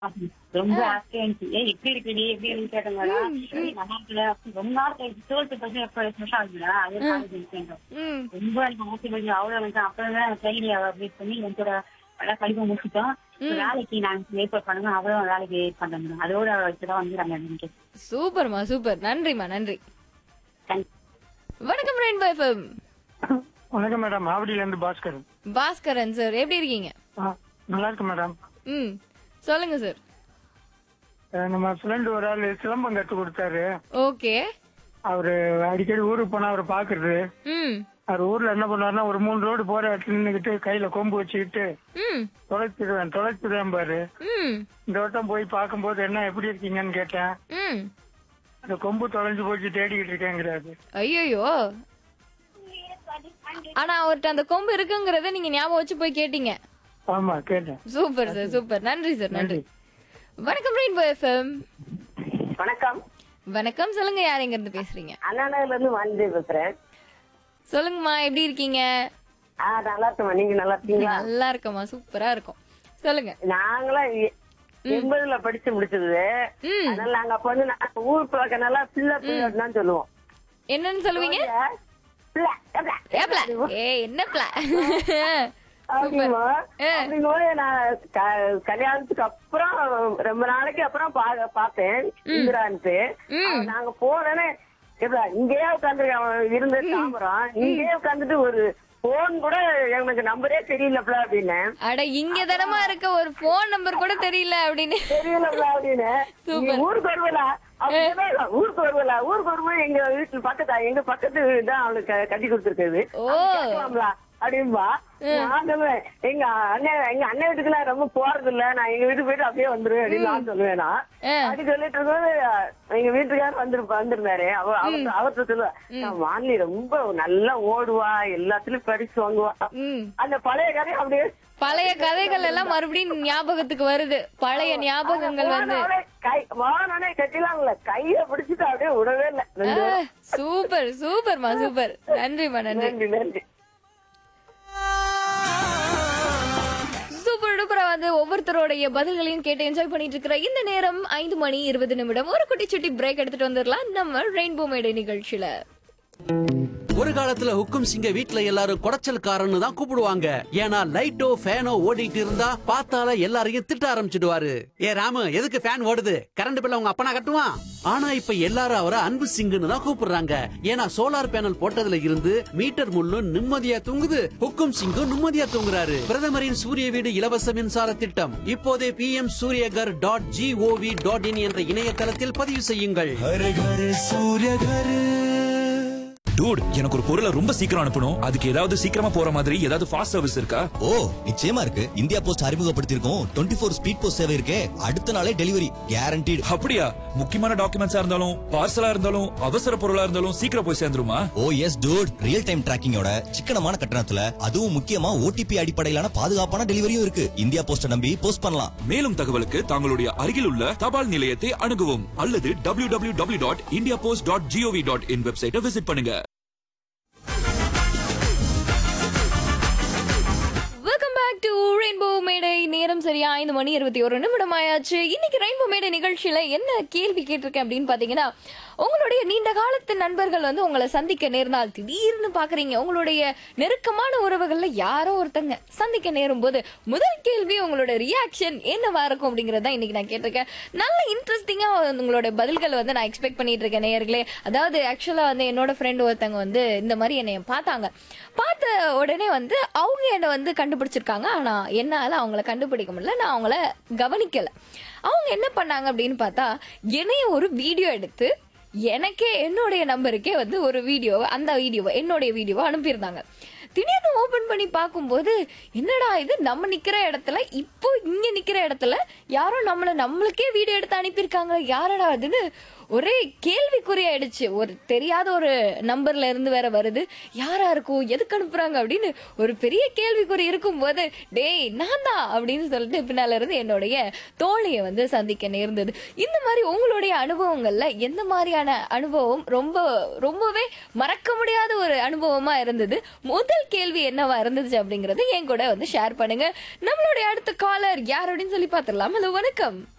ரொம்ப ஆசையா இருந்துச்சு ஏய் எப்படி இருக்குடி எப்படி இருக்கு கேட்டங்களா நல்லா இருக்குல்ல ரொம்ப நாள் கழிச்சு டுவெல்த் பர்சன்ட் எப்ப ஸ்பெஷல் ஆகுதுங்களா அதே காலேஜ் கேட்டோம் ம் ரொம்ப எனக்கு ஆசை பண்ணி அவ்வளவு வந்து அப்பதான் ட்ரெயின்ல வெயிட் பண்ணி என்னோட எல்லாம் படிப்பு முடிச்சுட்டோம் இப்ப வேலைக்கு நாங்க ஏற்பாடு பண்ணுங்க அவரும் வேலைக்கு ஏற்பாடு பண்ணுங்க அதோட இப்பதான் வந்து நம்ம இன்னைக்கு சூப்பர்மா சூப்பர் நன்றிமா நன்றி Thank you. வணக்கம் ரெயின்போ எஃப்எம் வணக்கம் மேடம் ஆவடியில இருந்து பாஸ்கர் பாஸ்கரன் சார் எப்படி இருக்கீங்க ஆ, நல்லா இருக்கு மேடம் ம் சொல்லுங்க சார் அஹ் நம்ம ஃப்ரெண்ட் ஒரு ஆள் சிலம்பம் கத்து கொடுத்தாரு ஓகே அவரு அடிக்கடி ஊருக்கு போனா அவரை பாக்குறது ம் அவர் ஊர்ல என்ன பண்ணுவாருன்னா ஒரு மூணு ரோடு போற இடத்துல நின்னுக்கிட்டு கையில கொம்பு வச்சுக்கிட்டு ம் தொலைச்சிடுவேன் தொலைச்சிடுவேன் பாரு ம் இந்த வட்டம் போய் பார்க்கும்போது என்ன எப்படி இருக்கீங்கன்னு கேட்டேன் ம் அந்த கொம்பு தொலைஞ்சு போச்சு தேடிக்கிட்டு இருக்கேங்கிறாரு ஐயோ ஆனா அவர்ட்ட அந்த கொம்பு இருக்குங்கறத நீங்க ஞாபகம் வச்சு போய் கேட்டீங்க ஆமா கேட்டேன் சூப்பர் சார் சூப்பர் நன்றி சார் நன்றி வணக்கம் ரெயின்போ எஃப்எம் வணக்கம் வணக்கம் சொல்லுங்க யார் எங்க இருந்து பேசுறீங்க அண்ணா நகர்ல இருந்து வாணிஜி பேசுறேன் சொல்லுங்கம்மா எப்படி இருக்கீங்க ஆ நல்லா இருக்கேன் நீங்க நல்லா இருக்கீங்களா நல்லா இருக்கம்மா சூப்பரா இருக்கும் சொல்லுங்க நாங்களாம் எ- எண்பதுல படிச்சு முடிச்சது ம் அதனால நாங்க அப்ப வந்து நாங்க ஊர் பழக்க நல்லா பிள்ளை பிள்ளை தான் சொல்லுவோம் என்னன்னு சொல்லுவீங்க பிள்ளை, பிள்ளை. ஏப்ல ஏ என்ன பிள அப்படிங்கும்போது ஆ. அப்படிங்கும்போது நான் க- கல்யாணத்துக்கு அப்புறம் ரொம்ப நாளைக்கு அப்புறம் பா- பார்த்தேன் இந்திரான்ட்டு அவன் நாங்க போனோன்னே எப்படா இங்கேயே உட்காந்து இருந்த தாமரம் இங்கேயே உட்காந்துட்டு ஒரு போன் கூட எனக்கு நம்பரே தெரியலப்பல அப்படின்னு அட இங்க தனமா இருக்க ஒரு போன் நம்பர் கூட தெரியல அப்படின்னு தெரியலப்பல அப்படின்னு நீ ஊருக்கு வருவலா அப்படின்னா ஊருக்கு வருவலா ஊருக்கு வரும்போது எங்க வீட்டுல பக்கத்தா எங்க பக்கத்து தான் அவளுக்கு க- கட்டி கொடுத்துருக்குது ஓ கேட்கலாம்ல அப்படின்பா நான் சொல்லுவேன் எங்க அண்ணன் எங்க அண்ணன் வீட்டுக்குலாம் ரொம்ப போறது இல்ல நான் எங்க வீட்டுக்கு போயிட்டு அப்படியே வந்துருவேன் அப்படின்னு நான் சொல்லுவேன் நான் ஆ. அப்படி சொல்லிட்டு இருக்கும்போது எங்க வீட்டுக்காரர் வந்து வந்திருந்தாரு அவ அவர் அவர்கிட்ட சொல்லுவா நான் வான்லி ரொம்ப நல்லா ஓடுவா எல்லாத்துலயும் பரிசு வாங்குவா ம் அந்த பழைய கதை அப்படியே பழைய கதைகள் எல்லாம் மறுபடியும் ஞாபகத்துக்கு வருது பழைய ஞாபகங்கள் வந்து போனோடனே கை வானோடனே கட்டிலாம்ல கைய பிடிச்சிட்டு அப்படியே விடவே இல்ல ரெண்டு ஆ, சூப்பர் சூப்பர்மா சூப்பர் நன்றிமா நன்றி நன்றி நன்றி சூப்பர் டூப்பரா வந்து ஒவ்வொருத்தருடைய பதில்களையும் கேட்டு என்ஜாய் பண்ணிட்டு இருக்கிற இந்த நேரம் ஐந்து மணி இருபது நிமிடம் ஒரு குட்டி சுட்டி பிரேக் எடுத்துட்டு வந்துடலாம் நம்ம ரெயின்போ மேடை நிகழ்ச்சியில ஒரு காலத்துல ஹுக்கும் சிங்க வீட்ல எல்லாரும் குடைச்சல்காரன்னு தான் கூப்பிடுவாங்க ஏன்னா லைட்டோ ஃபேனோ ஓடிட்டு இருந்தா பார்த்தால எல்லாரையும் திட்ட ஆரம்பிச்சிடுவாரு ஏ ராமு எதுக்கு ஃபேன் ஓடுது கரண்ட் பில்ல உங்க அப்பனா கட்டுவான் ஆனா இப்ப எல்லாரும் அவரை அன்பு சிங்குன்னு தான் கூப்பிடுறாங்க ஏன்னா சோலார் பேனல் போட்டதுல இருந்து மீட்டர் முள்ளும் நிம்மதியா தூங்குது ஹுக்கும் சிங்கும் நிம்மதியா தூங்குறாரு பிரதமரின் சூரிய வீடு இலவச மின்சார திட்டம் இப்போதே P M Suryaghar dot GOV dot in என்ற இணையதளத்தில் பதிவு செய்யுங்கள் हर घर सूर्य घर டூட் எனக்கு ஒரு பொருளை ரொம்ப சீக்கிரம் அனுப்பணும் அதுக்கு ஏதாவது சீக்கிரமா போற மாதிரி ஏதாவது ஃபாஸ்ட் சர்வீஸ் இருக்கா ஓ நிச்சயமா இருக்கு இந்தியா போஸ்ட் அறிமுகப்படுத்தியிருக்கோம் டுவெண்ட்டி ஃபோர் ஸ்பீட் போஸ்ட் சேவை இருக்கே அடுத்த நாளே டெலிவரி கேரண்டீடு அப்படியா முக்கியமான டாக்குமெண்ட்ஸா இருந்தாலும் பார்சலா இருந்தாலும் அவசர பொருளா இருந்தாலும் சீக்கிரம் போய் சேர்ந்துருமா oh yes dude real time டிராக்கிங்கோட சிக்கனமான கட்டணத்துல அதுவும் முக்கியமா ஓடிபி அடிப்படையிலான பாதுகாப்பான டெலிவரியும் இருக்கு இந்தியா போஸ்ட நம்பி போஸ்ட் பண்ணலாம் மேலும் தகவலுக்கு தங்களுடைய அருகில் உள்ள தபால் நிலையத்தை அணுகவும் அல்லது W W W dot India post dot GOV dot in வெப்சைட்டை விசிட் பண்ணுங்க வெல்கம் பேக் டு ரெயின்போ மேடை நேரம் சரியா ஐந்து மணி இருபத்தி ஒரு நிமிடம் ஆயாச்சு இன்னைக்கு ரெயின்போ மேடை நிகழ்ச்சியில என்ன கேள்வி கேட்டிருக்கேன் அப்படின்னு பாத்தீங்கன்னா உங்களுடைய நீண்ட காலத்து நண்பர்கள் வந்து உங்களை சந்திக்க நேர்ந்தால் திடீர்னு பாக்குறீங்க உங்களுடைய நெருக்கமான உறவுகள்ல யாரோ ஒருத்தங்க சந்திக்க நேரும் போது முதல் கேள்வி உங்களோட ரியாக்ஷன் என்னவா இருக்கும் அப்படிங்கறத இன்னைக்கு நான் கேட்டிருக்கேன் நல்ல இன்ட்ரெஸ்டிங்கா உங்களோட பதில்கள் வந்து நான் எக்ஸ்பெக்ட் பண்ணிட்டு இருக்கேன் நேயர்களே அதாவது ஆக்சுவலா வந்து என்னோட ஃப்ரெண்ட் ஒருத்தங்க வந்து இந்த மாதிரி என்னை பார்த்தாங்க பார்த்த உடனே வந்து அவங்க என்னை வந்து கண்டுபிடிச்சிருக்காங்க ஆனா என்னால அவங்கள கண்டுபிடிக்க முடியல நான் அவங்கள கவனிக்கல அவங்க என்ன பண்ணாங்க அப்படின்னு பார்த்தா என்னைய ஒரு வீடியோ எடுத்து எனக்கே என்னுடைய நம்பருக்கே வந்து ஒரு வீடியோ அந்த வீடியோவை என்னுடைய வீடியோவை அனுப்பியிருந்தாங்க திடீர்னு ஓபன் பண்ணி பார்க்கும்போது என்னடா இது நம்ம நிக்கிற இடத்துல இப்போ இங்க நிக்கிற இடத்துல யாரோ நம்மள நம்மளுக்கே வீடியோ எடுத்து அனுப்பியிருக்காங்க யாரடா அதுன்னு ஒரே கேள்விக்குறி ஆயிடுச்சு ஒரு தெரியாத ஒரு நம்பர்ல இருந்து வேற வருது யாரா இருக்கும் எதுக்கு அனுப்புறாங்க அப்படின்னு ஒரு பெரிய கேள்விக்குறி இருக்கும்போது டேய் நான் தான் அப்படின்னு சொல்லிட்டு பின்னால இருந்து என்னுடைய தோழியை வந்து சந்திக்க நேர்ந்தது இந்த மாதிரி உங்களுடைய அனுபவங்கள்ல எந்த மாதிரியான அனுபவம் ரொம்ப ரொம்பவே மறக்க முடியாத ஒரு அனுபவமா இருந்தது முதல் கேள்வி என்னவா இருந்துச்சு அப்படிங்கறது என் கூட வந்து ஷேர் பண்ணுங்க நம்மளுடைய அடுத்த காலர் யார் அப்படின்னு சொல்லி பார்த்துடலாம் ஹலோ வணக்கம்